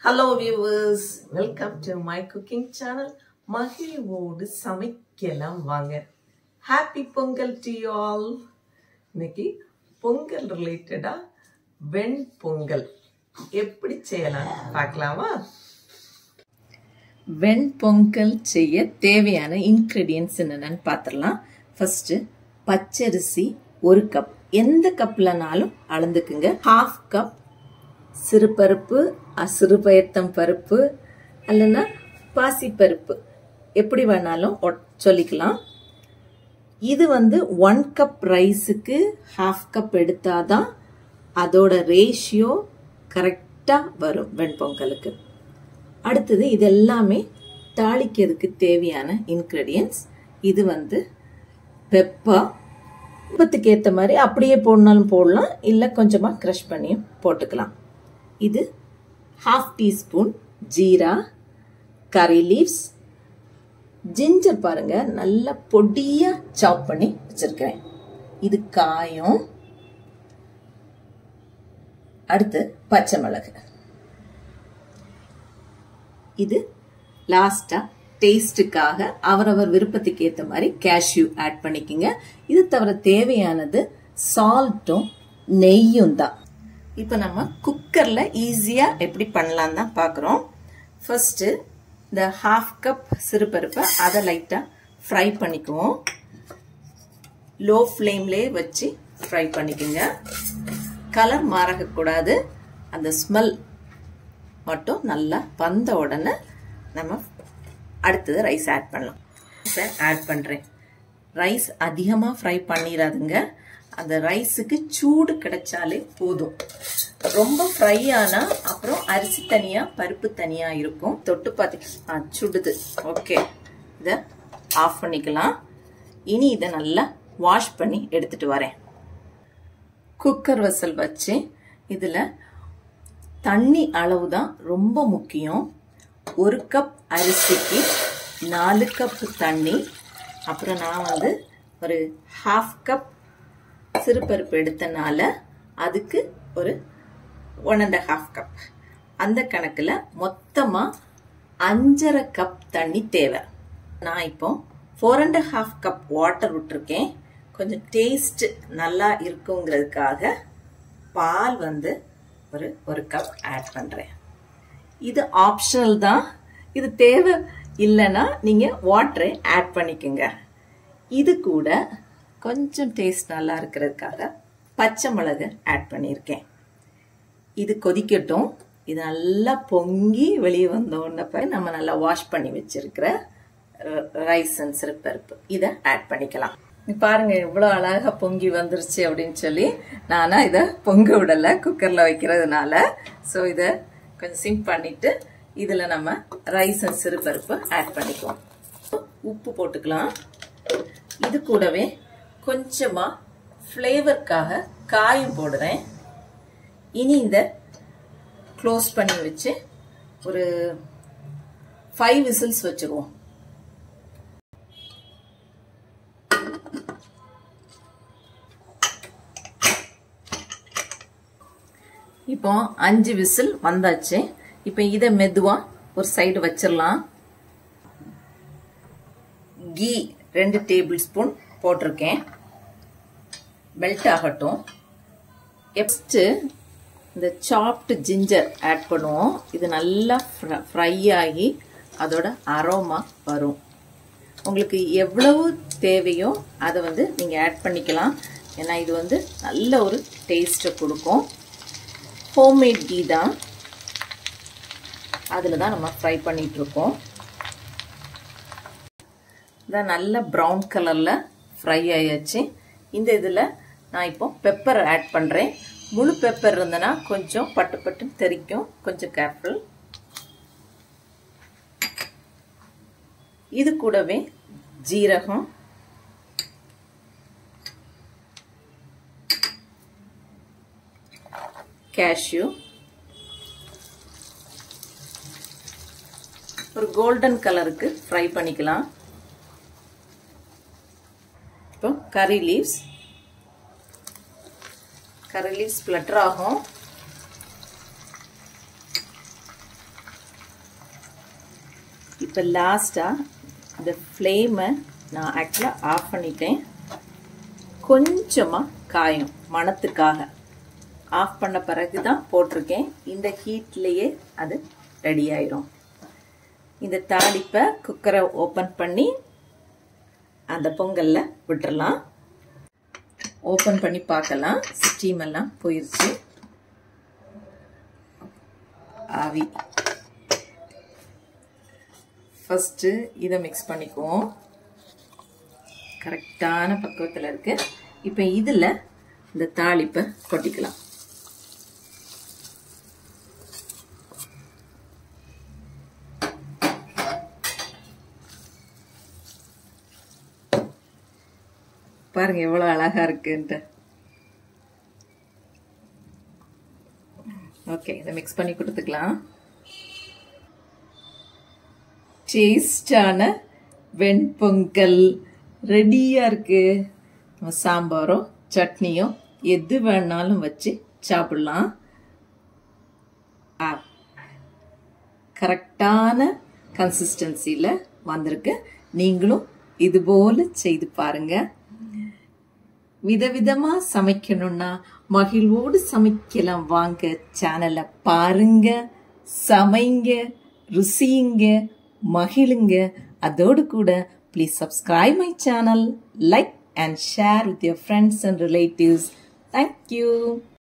hello viewers welcome to my cooking channel மகிழ்வோடு சமைக்கலாம் வாங்க ஹாப்பி பொங்கல் டு ஆல் இன்னைக்கு பொங்கல் ரிலேட்டடா வெண் பொங்கல் எப்படி செய்யலாம் பார்க்கலாமா வெண்பொங்கல் செய்ய தேவையான இன்க்ரீடியன்ஸ் என்னென்னு பார்த்துடலாம் ஃபர்ஸ்ட் பச்சரிசி ஒரு கப் எந்த கப்லனாலும் அளந்துக்குங்க ஹாஃப் கப் சிறுபருப்பு சிறுபயத்தம் பருப்பு அல்லனா பாசிப்பருப்பு எப்படி வேணாலும் ஒட்- சொல்லிக்கலாம் இது வந்து ஒன் கப் ரைஸுக்கு ஹாஃப் கப் எடுத்தாதான் அதோட ரேஷியோ கரெக்டாக வரும் வெண்பொங்கலுக்கு அடுத்தது இது எல்லாமே தாளிக்கிறதுக்கு தேவையான இன்க்ரீடியன்ஸ் இது வந்து பெப்பா விருப்பத்துக்கு ஏற்ற மாதிரி அப்படியே போடனாலும் போடலாம் இல்லை கொஞ்சமாக க்ரஷ் பண்ணியும் போட்டுக்கலாம் இது ஹாஃப் டீஸ்பூன் ஜீரா கறி லீவ்ஸ் ஜிஞ்சர் பாருங்க நல்லா பொடியாக சாப் பண்ணி வச்சிருக்கிறேன் இது காயம் அடுத்து பச்சை மிளகு இது லாஸ்டா டேஸ்ட்டுக்காக அவரவர் விருப்பத்துக்கு ஏற்ற மாதிரி கேஷ்யூ ஆட் பண்ணிக்கோங்க இது தவிர தேவையானது சால்ட்டும் நெய்யும் தான் இப்போ நம்ம குக்கரில் ஈஸியாக எப்படி பண்ணலாம் தான் பார்க்குறோம் ஃபர்ஸ்ட்டு இந்த ஹாஃப் கப் சிறுபருப்பை அதை லைட்டாக ஃப்ரை பண்ணிக்குவோம் லோ ஃப்ளேம்லேயே வச்சு ஃப்ரை பண்ணிக்கோங்க கலர் மாறக்கூடாது அந்த ஸ்மெல் மட்டும் நல்லா வந்த உடனே நம்ம அடுத்தது ரைஸ் ஆட் பண்ணலாம் ரைஸை ஆட் பண்ணுறேன் ரைஸ் அதிகமாக ஃப்ரை பண்ணிடாதுங்க அந்த ரைஸுக்கு சூடு கிடைச்சாலே போதும் ரொம்ப ஃப்ரை ஆனால் அப்புறம் அரிசி தனியாக பருப்பு தனியாக இருக்கும் தொட்டு பார்த்து ஆ சுடுது ஓகே இதை ஆஃப் பண்ணிக்கலாம் இனி இதை நல்லா வாஷ் பண்ணி எடுத்துட்டு வரேன் குக்கர் வசல் வச்சு இதில் தண்ணி அளவு தான் ரொம்ப முக்கியம் ஒரு கப் அரிசிக்கு நாலு கப் தண்ணி அப்புறம் நான் வந்து ஒரு ஹாஃப் கப் சிறுபருப்பு எடுத்தனால அதுக்கு ஒரு ஒன் அண்ட் ஹாஃப் கப் அந்த கணக்கில் மொத்தமாக அஞ்சரை கப் தண்ணி தேவை நான் இப்போ four and half cup water விட்டுருக்கேன் கொஞ்சம் டேஸ்ட் நல்லா இருக்குங்கிறதுக்காக பால் வந்து ஒரு ஒரு கப் ஆட் பண்ணுறேன் இது ஆப்ஷனல் தான் இது தேவை இல்லைன்னா நீங்கள் வாட்டரை ஆட் பண்ணிக்கோங்க இது கூட கொஞ்சம் டேஸ்ட் நல்லா இருக்கிறதுக்காக பச்சை மிளகு ஆட் பண்ணியிருக்கேன் இது கொதிக்கட்டும் இது நல்லா பொங்கி வெளியே வந்த உடனே போய் நம்ம நல்லா வாஷ் பண்ணி வச்சிருக்கிற ரைஸ் அண்ட் சிறுபருப்பு இதை ஆட் பண்ணிக்கலாம் இங்க பாருங்க இவ்வளோ அழகா பொங்கி வந்துருச்சு அப்படின்னு சொல்லி நானா இதை பொங்க விடலை குக்கரில் வைக்கிறதுனால ஸோ இதை கொஞ்சம் சிம் பண்ணிட்டு இதில் நம்ம ரைஸ் அண்ட் சிறுபருப்பு ஆட் பண்ணிக்குவோம் உப்பு போட்டுக்கலாம் இது கூடவே கொஞ்சமாக ஃப்ளேவருக்காக காயும் போடுறேன் இனி இந்த க்ளோஸ் பண்ணி வச்சு ஒரு ஃபைவ் விசில்ஸ் வச்சுருவோம் இப்போ அஞ்சு விசில் வந்தாச்சு இப்போ இதை மெதுவாக ஒரு சைடு வச்சிடலாம் கீ ரெண்டு டேபிள் ஸ்பூன் போட்டிருக்கேன் மெல்ட் ஆகட்டும் நெக்ஸ்ட்டு இந்த சாப்டு ஜிஞ்சர் ஆட் பண்ணுவோம் இது நல்லா ஃப்ரை ஆகி அதோட அரோமா வரும் உங்களுக்கு எவ்வளவு தேவையோ அதை வந்து நீங்கள் ஆட் பண்ணிக்கலாம் ஏன்னா இது வந்து நல்ல ஒரு டேஸ்ட்டை கொடுக்கும் ஹோம்மேட் கீ தான் அதில் தான் நம்ம ஃப்ரை பண்ணிகிட்ருக்கோம் இதான் நல்ல ப்ரௌன் கலரில் ஃப்ரை ஆயாச்சு இந்த இதில் நான் இப்போ பெப்பர் ஆட் பண்ணுறேன் முழு பெப்பர் இருந்தனா கொஞ்சம் பட்டு பட்டுன்னு தெரிக்கும் கொஞ்சம் கேர்ஃபுல் இது கூடவே ஜீரகம் கேஷ்யூ ஒரு கோல்டன் கலருக்கு ஃப்ரை பண்ணிக்கலாம் இப்போ கறி லீவ்ஸ் கறி லீவ்ஸ் ஸ்ப்ளட்டர் ஆகும் இப்போ லாஸ்ட்டாக இந்த ஃப்ளேமை நான் ஆக்சுவலாக ஆஃப் பண்ணிட்டேன் கொஞ்சமாக காயும் மணத்துக்காக ஆஃப் பண்ண பிறகு தான் போட்டிருக்கேன் இந்த ஹீட்லேயே அது ரெடி ஆயிரும் இந்த தாளிப்பை குக்கரை ஓப்பன் பண்ணி அந்த பொங்கலில் விட்டுறலாம் ஓப்பன் பண்ணி பார்க்கலாம் ஸ்டீம் எல்லாம் போயிருச்சு ஆவி ஃபஸ்ட்டு இதை மிக்ஸ் பண்ணிக்குவோம் கரெக்டான பக்குவத்தில் இருக்கு இப்போ இதில் இந்த தாளிப்பை கொட்டிக்கலாம் பாருங்க எவ்வளோ அழகா இருக்குன்ட்டு ஓகே இதை மிக்ஸ் பண்ணி கொடுத்துக்கலாம் டேஸ்டான வெண்பொங்கல் ரெடியாக இருக்கு நம்ம சாம்பாரோ சட்னியோ எது வேணாலும் வச்சு சாப்பிடலாம் ஆ கரெக்டான கன்சிஸ்டன்சியில் வந்திருக்கு நீங்களும் இது போல செய்து பாருங்க விதவிதமா சமைக்கணும்னா மகிழ்வோடு சமைக்கலாம் வாங்க சேனலை பாருங்க சமைங்க ருசியுங்க மகிழுங்க அதோடு கூட please subscribe my channel like and share with your friends and relatives thank you